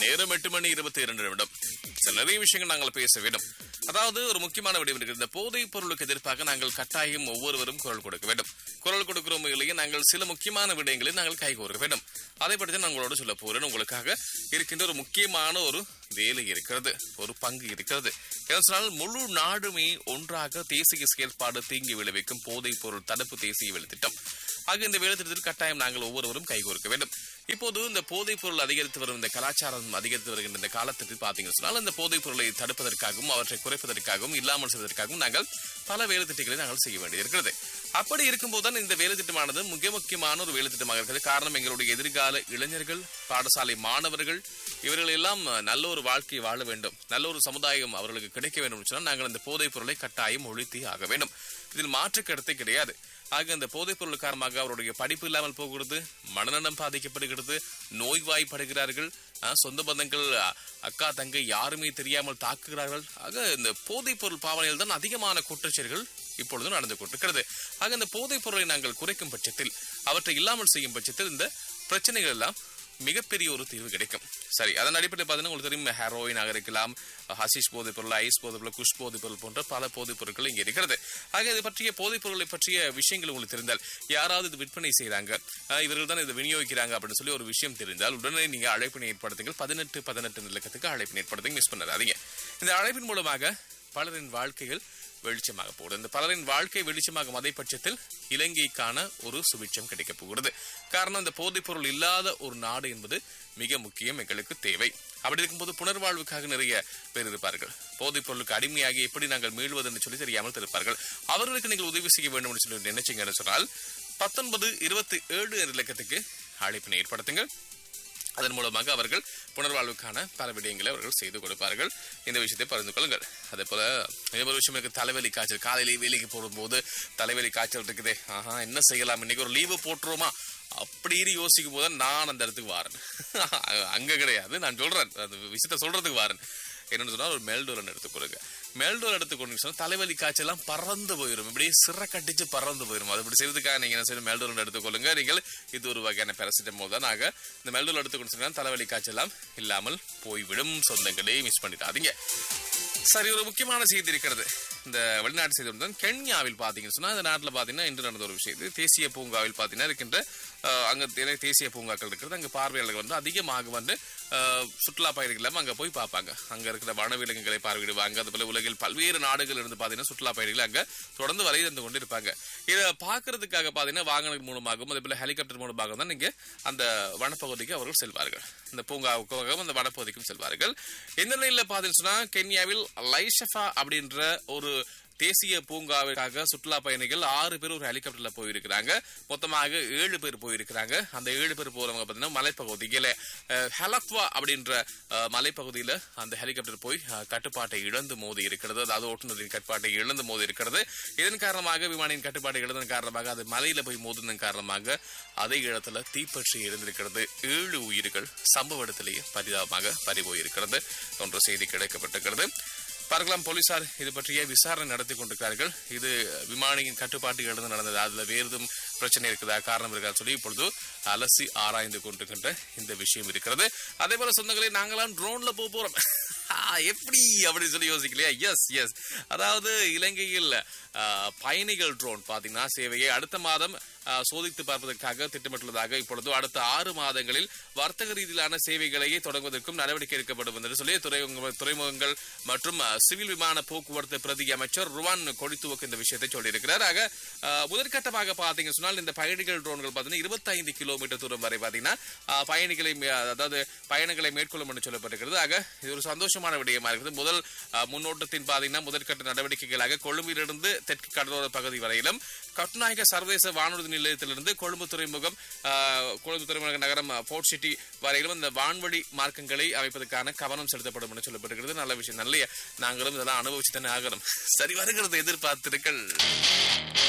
நேரம் எட்டு மணி இருபத்தி இரண்டு நிமிடம் சில நிறைய விஷயங்கள் நாங்கள் பேச வேண்டும் அதாவது ஒரு முக்கியமான விடயம் இருக்கிறது இந்த போதைப் பொருளுக்கு எதிர்ப்பாக நாங்கள் கட்டாயம் ஒவ்வொருவரும் குரல் கொடுக்க வேண்டும் குரல் கொடுக்கிறோம் இல்லையே நாங்கள் சில முக்கியமான விடயங்களை நாங்கள் கைகோர்க்க வேண்டும் அதை பற்றி தான் நான் உங்களோட சொல்ல போறேன் உங்களுக்காக இருக்கின்ற ஒரு முக்கியமான ஒரு வேலை இருக்கிறது ஒரு பங்கு இருக்கிறது என்ன சொன்னால் முழு நாடுமே ஒன்றாக தேசிய செயல்பாடு தீங்கி விளைவிக்கும் போதைப் பொருள் தடுப்பு தேசிய வேலை திட்டம் ஆக இந்த வேலை திட்டத்தில் கட்டாயம் நாங்கள் ஒவ்வொருவரும் கைகோர்க்க வேண்டும் இப்போது இந்த போதைப் பொருள் அதிகரித்து வரும் இந்த கலாச்சாரம் அதிகரித்து வருகின்ற இந்த காலத்தில் பார்த்தீங்கன்னு சொன்னால் இந்த போதைப் பொருளை தடுப்பதற்காகவும் அவற்றை குறைப்பதற்காகவும் இல்லாமல் செய்வதற்காகவும் நாங்கள் பல வேலை திட்டங்களை நாங்கள் செய்ய வேண்டியிருக்கிறது அப்படி இருக்கும்போது தான் இந்த வேலை திட்டமானது மிக முக்கியமான ஒரு வேலை திட்டமாக இருக்கிறது காரணம் எங்களுடைய எதிர்கால இளைஞர்கள் பாடசாலை மாணவர்கள் இவர்கள் எல்லாம் நல்ல ஒரு வாழ்க்கையை வாழ வேண்டும் நல்ல ஒரு சமுதாயம் அவர்களுக்கு கிடைக்க வேண்டும் சொன்னால் நாங்கள் இந்த போதைப் பொருளை கட்டாயம் ஒழித்தே ஆக வேண்டும் இதில் மாற்று கருத்தை கிடையாது ஆக இந்த போதைப் பொருள் காரணமாக அவருடைய படிப்பு இல்லாமல் போகிறது மனநலம் பாதிக்கப்படுகிறது நோய்வாய்ப்படுகிறார்கள் அஹ், சொந்த பந்தங்கள் அ- அக்கா தங்கை யாருமே தெரியாமல் தாக்குகிறார்கள் ஆக இந்த போதைப் பொருள் பாவனையில் தான் அதிகமான குற்றச்செயல்கள் இப்பொழுது நடந்து கொண்டிருக்கிறது ஆக இந்த போதைப் பொருளை நாங்கள் குறைக்கும் பட்சத்தில் அவற்றை இல்லாமல் செய்யும் பட்சத்தில் இந்த பிரச்சனைகள் எல்லாம் மிகப்பெரிய ஒரு தீர்வு கிடைக்கும் சரி அதன் அடிப்படையில் பார்த்தீங்கன்னா உங்களுக்கு தெரியும் ஹெரோயினாக இருக்கலாம் ஹசிஷ் போதைப் பொருள் ஐஸ் போதைப் பொருள் குஷ் போதைப் பொருள் போன்ற பல போதைப் பொருட்கள் இங்கே இருக்கிறது ஆக இது பற்றிய போதைப் பொருளை பற்றிய விஷயங்கள் உங்களுக்கு தெரிந்தால் யாராவது இது விற்பனை செய்றாங்க அஹ், இவர்கள் தான் இதை விநியோகிக்கிறாங்க அப்படின்னு சொல்லி ஒரு விஷயம் தெரிந்தால் உடனே நீங்க அழைப்பினை ஏற்படுத்துங்கள் பதினெட்டு பதினெட்டு இலக்கத்துக்கு அழைப்பினை ஏற்படுத்துங்க மிஸ் பண்ணாதீங்க இந்த அழைப்பின் மூலமாக பலரின் வாழ்க்கைகள் வெளிச்சமாக போகுது இந்த பலரின் வாழ்க்கை வெளிச்சமாகும் அதே பட்சத்தில் இலங்கைக்கான ஒரு சுபிட்சம் கிடைக்கப் போகிறது காரணம் இந்த போதைப் பொருள் இல்லாத ஒரு நாடு என்பது மிக முக்கியம் எங்களுக்கு தேவை அப்படி இருக்கும்போது புனர்வாழ்வுக்காக நிறைய பேர் இருப்பார்கள் போதைப் பொருளுக்கு அடிமையாகி எப்படி நாங்கள் மீள்வது என்று சொல்லி தெரியாமல் இருப்பார்கள் அவர்களுக்கு நீங்கள் உதவி செய்ய வேண்டும் என்று சொல்லி நினைச்சீங்கன்னு சொன்னால் பத்தொன்பது இருபத்தி ஏழு என்ற இலக்கத்துக்கு அழைப்பினை ஏற்படுத்துங்கள் அதன் மூலமாக அவர்கள் புனர்வாழ்வுக்கான பல விடயங்களை அவர்கள் செய்து கொடுப்பார்கள் இந்த விஷயத்தை பகிர்ந்து கொள்ளுங்கள் அதே போல இன்னொரு விஷயம் எனக்கு தலைவலி காய்ச்சல் காலையிலேயே வேலைக்கு போடும்போது தலைவலி காய்ச்சல் இருக்குதே ஆஹா என்ன செய்யலாம் இன்னைக்கு ஒரு லீவு போட்டுருவோமா அப்படின்னு யோசிக்கும் போது நான் அந்த இடத்துக்கு வாரேன் அங்க கிடையாது நான் சொல்றேன் அந்த விஷயத்த சொல்றதுக்கு வாரேன் என்னன்னு சொன்னா ஒரு மெல்டோலன் எடுத்துக்கொள்ளுங்க மெல்டோல் எடுத்துக்கொண்டு சொன்னா தலைவலி காய்ச்சலாம் பறந்து போயிடும் இப்படியே சிற கட்டிச்சு பறந்து போயிடும் அது இப்படி செய்யறதுக்காக நீங்க என்ன செய்யணும் மெல்டோலன் எடுத்துக்கொள்ளுங்க நீங்கள் இது ஒரு வகையான பேரசிட்டமோல் தான் ஆக இந்த மெல்டோல் எடுத்துக்கொண்டு சொன்னா தலைவலி காய்ச்சலாம் இல்லாமல் போய்விடும் சொந்தங்களே மிஸ் பண்ணிடாதீங்க சரி ஒரு முக்கியமான செய்தி இருக்கிறது இந்த வெளிநாட்டு செய்தி ஒன்று தான் கென்யாவில் பார்த்தீங்கன்னு சொன்னா இந்த நாட்டில் பார்த்தீங்கன்னா இன்று நடந்த ஒரு விஷயம் இது தேசிய பூங்காவில் பார்த்தீங்கன்னா இருக்கின்ற அஹ், அங்க நிறைய தேசிய பூங்காக்கள் இருக்கிறது அங்க பார்வையாளர்கள் வந்து அதிகமாக வந்து அஹ், சுற்றுலா பயணிகள் எல்லாம் அங்க போய் பார்ப்பாங்க அங்க இருக்கிற வனவிலங்குகளை பார்வையிடுவாங்க அது போல உலகில் பல்வேறு நாடுகள் இருந்து பார்த்தீங்கன்னா சுற்றுலா பயணிகள் அங்க தொடர்ந்து வரை தந்து கொண்டு இருப்பாங்க இதை பார்க்கறதுக்காக பார்த்தீங்கன்னா வாகனங்கள் மூலமாகவும் அதே போல ஹெலிகாப்டர் மூலமாக தான் இங்க அந்த வனப்பகுதிக்கு அவர்கள் செல்வார்கள் இந்த பூங்காவுக்காகவும் அந்த வனப்பகுதிக்கும் செல்வார்கள் இந்த நிலையில பார்த்தீங்கன்னு சொன்னா கென்யாவில் லைஷஃபா அப்படின்ற ஒரு தேசிய பூங்காவிற்காக சுற்றுலா பயணிகள் ஆறு பேர் ஒரு ஹெலிகாப்டர்ல போயிருக்கிறாங்க மொத்தமாக ஏழு பேர் போயிருக்கிறாங்க அந்த ஏழு பேர் போறவங்க பார்த்தீங்கன்னா மலைப்பகுதியில அஹ், ஹெலக்வா அப்படின்ற அஹ், மலைப்பகுதியில அந்த ஹெலிகாப்டர் போய் அஹ், கட்டுப்பாட்டை இழந்து மோதி இருக்கிறது அதாவது ஓட்டுநரின் கட்டுப்பாட்டை இழந்து மோதி இருக்கிறது இதன் காரணமாக விமானின் கட்டுப்பாட்டை இழந்ததன் காரணமாக அது மலையில போய் மோதினதன் காரணமாக அதே இடத்துல தீப்பற்றி இருந்திருக்கிறது ஏழு உயிர்கள் சம்பவ இடத்திலேயே பரிதாபமாக பறிபோயிருக்கிறது என்ற செய்தி கிடைக்கப்பட்டிருக்கிறது பார்க்கலாம் போலீசார் இது பற்றிய விசாரணை நடத்தி கொண்டிருக்கிறார்கள் இது விமானியின் கட்டுப்பாட்டு இழந்து நடந்தது அதுல வேறு எதுவும் பிரச்சனை இருக்குதா காரணம் இருக்கா சொல்லி இப்பொழுது அலசி ஆராய்ந்து கொண்டிருக்கின்ற இந்த விஷயம் இருக்கிறது அதே போல சொந்தங்களே நாங்களாம் ட்ரோன்ல போக போறோம் ஆ, எப்படி அப்படின்னு சொல்லி யோசிக்கலையா எஸ் எஸ் அதாவது இலங்கையில் ஆ, பயணிகள் ட்ரோன் பாத்தீங்கன்னா சேவையை அடுத்த மாதம் ஆ, சோதித்து பார்ப்பதற்காக திட்டமிட்டுள்ளதாக இப்பொழுது அடுத்த ஆறு மாதங்களில் வர்த்தக ரீதியிலான சேவைகளையே தொடங்குவதற்கும் நடவடிக்கை எடுக்கப்படும் என்று சொல்லி துறைமுக துறைமுகங்கள் மற்றும் ஆ, சிவில் விமான போக்குவரத்து பிரதி அமைச்சர் ருவான் கொடித்துவக்கு இந்த விஷயத்தை சொல்லியிருக்கிறார் ஆக ஆ, முதற்கட்டமாக பாத்தீங்க சொன்னால் இந்த பயணிகள் ட்ரோன்கள் பாத்தீங்கன்னா இருபத்தைந்து கிலோமீட்டர் தூரம் வரை பாத்தீங்கன்னா ஆ, பயணிகளை மே- அதாவது பயணங்களை மேற்கொள்ளும் என்று சொல்லப்பட்டிருக்கிறது ஆக இது ஒரு சந்தோஷமான விடயமா இருக்குது முதல் ஆ, முன்னோட்டத்தின் பாத்தீங்கன்னா முதற்கட்ட நடவடிக்கைகளாக கொழும்பிலிருந்து தெற்கு கடலோர பகுதி வரையிலும் கட்டுநாயக சர்வதேச வானூர்தி நிலையத்திலிருந்து கொழும்பு துறைமுகம் ஆ, கொழும்பு துறைமுக நகரம் போர்ட் சிட்டி வரையிலும் இந்த வான்வழி மார்க்கங்களை அமைப்பதற்கான கவனம் செலுத்தப்படும் என்று சொல்லப்பட்டிருக்கிறது நல்ல விஷயம் நல்ல நாங்களும் இதெல்லாம் அனுபவிச்சு தானே ஆகணும் சரி வருகிறது எதிர்பார்த்திருக்கள்